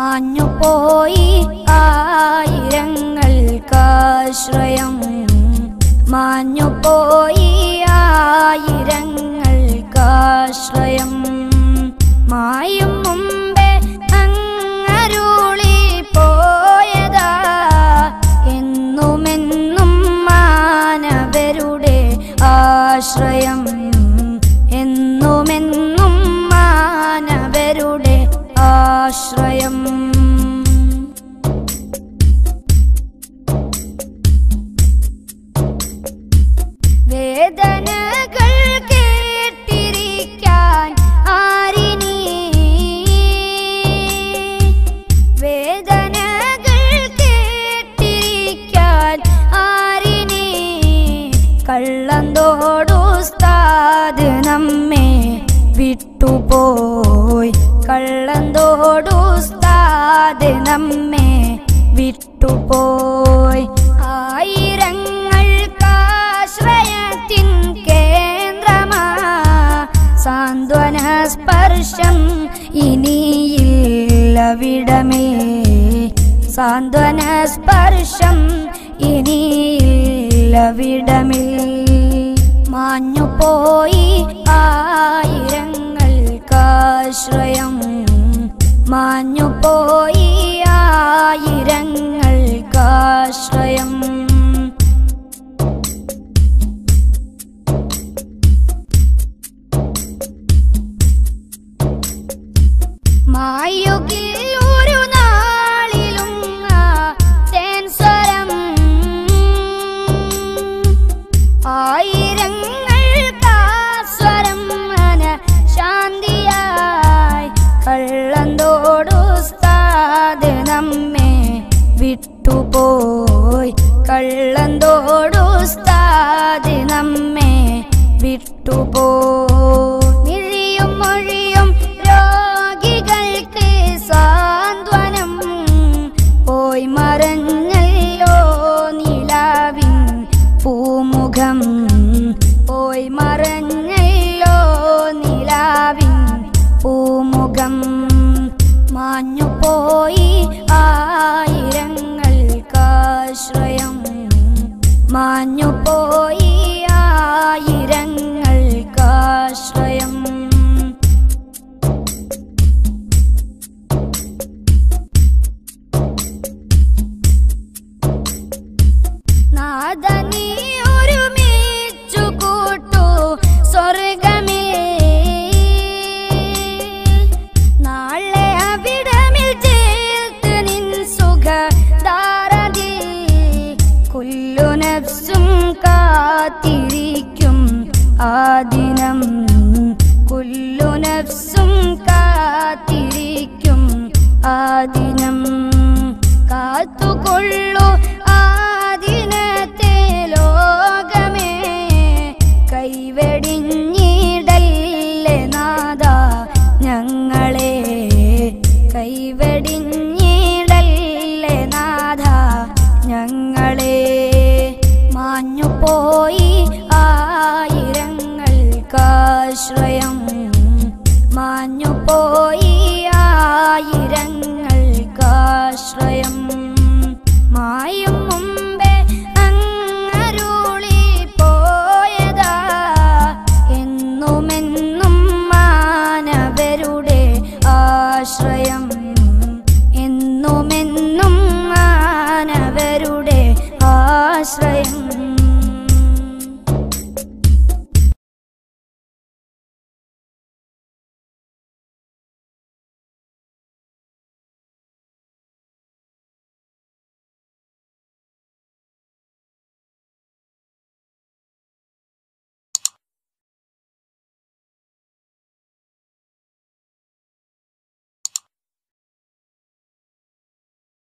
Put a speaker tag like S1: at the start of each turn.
S1: മാഞ്ഞുപോയി ആയിരങ്ങൾക്കാശ്രയം മാഞ്ഞുപോയി ആയിരങ്ങൾക്കാശ്രയം മായും മുമ്പേ അങ്ങരുളി പോയതാ എന്നുമെന്നും മാനവരുടെ ആശ്രയം എന്നുമെന്നും മാനവരുടെ ആശ്രയം വേദനകൾ കേട്ടിരിക്കാൻ ആരിനി വേദനകൾ കേട്ടിരിക്കാൻ ആരിനി കള്ളന്തോടുസ്താദ് നമ്മെ വിട്ടുപോയി കള്ളന്തോടുസ്താദ് നമ്മെ വിട്ടുപോയി ആയിരങ്ങൾക്കാശ്രയത്തിൻ കേന്ദ്രമാ സാന്ത്വന സ്പർശം ഇനിയില്ലവിടമേ സാന്ത്വന സ്പർശം ഇനിയില്ലവിടമേ മാഞ്ഞുപോയി ആയിരങ്ങൾക്കാശ്രയം മാഞ്ഞുപോയി ആയിരങ്ങൾക്കാശ്രയം മായുകിൽ ഒരു നാളിലും ആ തേൻസ്വരം ആയിരങ്ങൾക്കാസ്വരം മന ശാന്തിയായി കള്ളന്തോടുസ്താദ് നമ്മെ വിട്ടുപോയി കള്ളന്തോടുസ്താദ് നമ്മെ വിട്ടുപോയി മിഴിയും മൊഴിയും രോഗികൾക്ക് സാന്ത്വനം പോയി മറഞ്ഞല്ലോ നിലാവിൻ പൂമുഖം പോയി മറഞ്ഞല്ലോ നിലാവിൻ പൂമുഖം മാഞ്ഞുപോയി ആയിരങ്ങൾക്കാശ്രയം മാഞ്ഞുപോയി ആയിരങ്ങൾക്കാശ്രയം നാദനീ ഒരുമിച്ചു കൂട്ടു സ്വർഗമേ നാളെ അവിടമിൽ ചേർത്ത് നിൻ സുഖധാരതി കുല്ലു നഫ്സും കാത്തിരിക്കും ആദിനം കുല്ലു നഫ്സും കാത്തിരിക്കും ആദിനം കാത്തുകൊള്ളു ആദിനത്തെ ലോകമേ കൈവെടിഞ്ഞിടല്ലേ നാദ ഞങ്ങളെ കൈവെടിഞ്ഞിടല്ലേ നാഥ ഞങ്ങളെ മാഞ്ഞുപോയി ആയിരങ്ങൾക്കാശ്രയം